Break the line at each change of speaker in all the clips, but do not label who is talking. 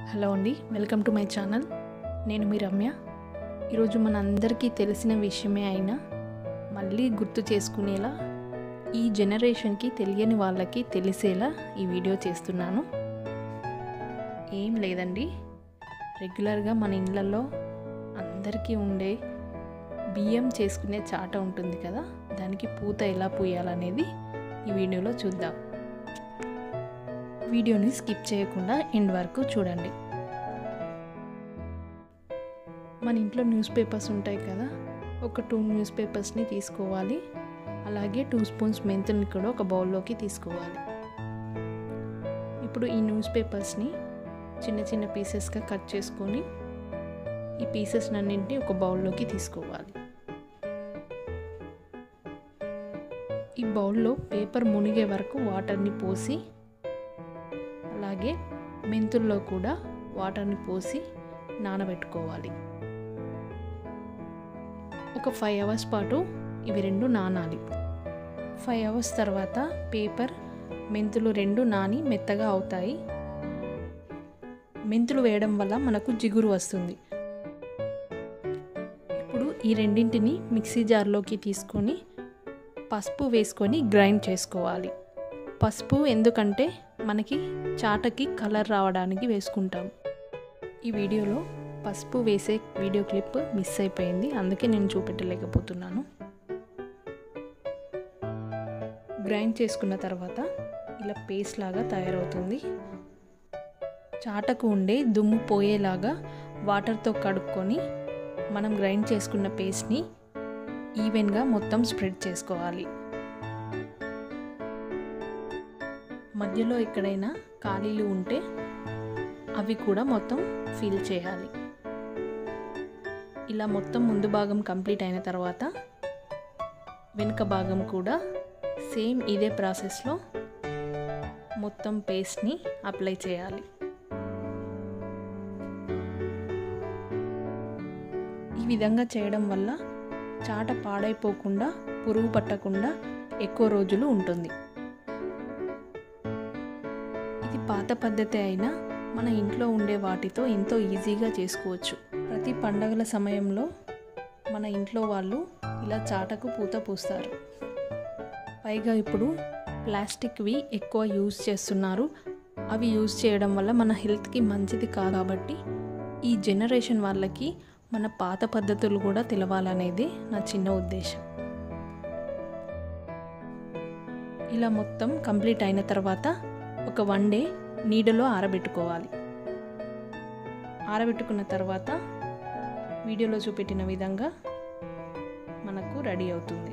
hello అండి welcome to my channel నేను మీ రమ్య ఈరోజు మనందరికీ తెలిసిన విషయమే అయినా మళ్ళీ గుర్తు చేసుకునేలా ఈ జనరేషన్కి తెలియని వాళ్ళకి తెలిసేలా ఈ వీడియో చేస్తున్నాను ఏం లేదండి రెగ్యులర్గా మన ఇళ్ళల్లో అందరికీ ఉండే బియ్యం చేసుకునే చాట ఉంటుంది కదా దానికి పూత ఎలా పూయాలనేది ఈ వీడియోలో చూద్దాం వీడియోని స్కిప్ చేయకుండా ఎండ్ వరకు చూడండి మన ఇంట్లో న్యూస్ పేపర్స్ ఉంటాయి కదా ఒక టూ న్యూస్ పేపర్స్ని తీసుకోవాలి అలాగే టూ స్పూన్స్ మెంతుల్ని కూడా ఒక బౌల్లోకి తీసుకోవాలి ఇప్పుడు ఈ న్యూస్ పేపర్స్ని చిన్న చిన్న పీసెస్గా కట్ చేసుకొని ఈ పీసెస్ అన్నింటినీ ఒక బౌల్లోకి తీసుకోవాలి ఈ బౌల్లో పేపర్ మునిగే వరకు వాటర్ని పోసి అలాగే మెంతుల్లో కూడా వాటర్ని పోసి నానబెట్టుకోవాలి ఒక ఫైవ్ అవర్స్ పాటు ఇవి రెండు నానాలి ఫైవ్ అవర్స్ తర్వాత పేపర్ మెంతులు రెండు నాని మెత్తగా అవుతాయి మెంతులు వేయడం వల్ల మనకు జిగురు వస్తుంది ఇప్పుడు ఈ రెండింటిని మిక్సీ జార్లోకి తీసుకొని పసుపు వేసుకొని గ్రైండ్ చేసుకోవాలి పసుపు ఎందుకంటే మనకి చాటకి కలర్ రావడానికి వేసుకుంటాం ఈ వీడియోలో పసుపు వేసే వీడియో క్లిప్ మిస్ అయిపోయింది అందుకే నేను చూపెట్టలేకపోతున్నాను గ్రైండ్ చేసుకున్న తర్వాత ఇలా పేస్ట్ లాగా తయారవుతుంది చాటకు ఉండే దుమ్ము పోయేలాగా వాటర్తో కడుక్కొని మనం గ్రైండ్ చేసుకున్న పేస్ట్ని ఈవెన్గా మొత్తం స్ప్రెడ్ చేసుకోవాలి మధ్యలో ఎక్కడైనా ఖాళీలు ఉంటే అవి కూడా మొత్తం ఫిల్ చేయాలి ఇలా మొత్తం ముందు భాగం కంప్లీట్ అయిన తర్వాత వెనుక భాగం కూడా సేమ్ ఇదే ప్రాసెస్లో మొత్తం పేస్ట్ని అప్లై చేయాలి ఈ విధంగా చేయడం వల్ల చాట పాడైపోకుండా పురుగు పట్టకుండా ఎక్కువ రోజులు ఉంటుంది ఇది పాత పద్ధతి అయినా మన ఇంట్లో ఉండే వాటితో ఎంతో ఈజీగా చేసుకోవచ్చు ప్రతి పండగల సమయంలో మన ఇంట్లో వాళ్ళు ఇలా చాటకు పూత పూస్తారు పైగా ఇప్పుడు ప్లాస్టిక్వి ఎక్కువ యూజ్ చేస్తున్నారు అవి యూజ్ చేయడం వల్ల మన హెల్త్కి మంచిది కాదు కాబట్టి ఈ జనరేషన్ వాళ్ళకి మన పాత పద్ధతులు కూడా తెలవాలనేది నా చిన్న ఉద్దేశం ఇలా మొత్తం కంప్లీట్ అయిన తర్వాత ఒక వన్ డే నీడలో ఆరబెట్టుకోవాలి ఆరబెట్టుకున్న తర్వాత వీడియోలో చూపెట్టిన విధంగా మనకు రెడీ అవుతుంది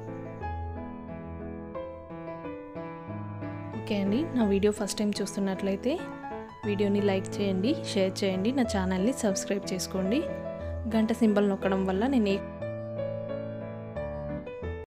ఓకే అండి నా వీడియో ఫస్ట్ టైం చూస్తున్నట్లయితే వీడియోని లైక్ చేయండి షేర్ చేయండి నా ఛానల్ని సబ్స్క్రైబ్ చేసుకోండి గంట సింబల్ నొక్కడం వల్ల నేను ఏ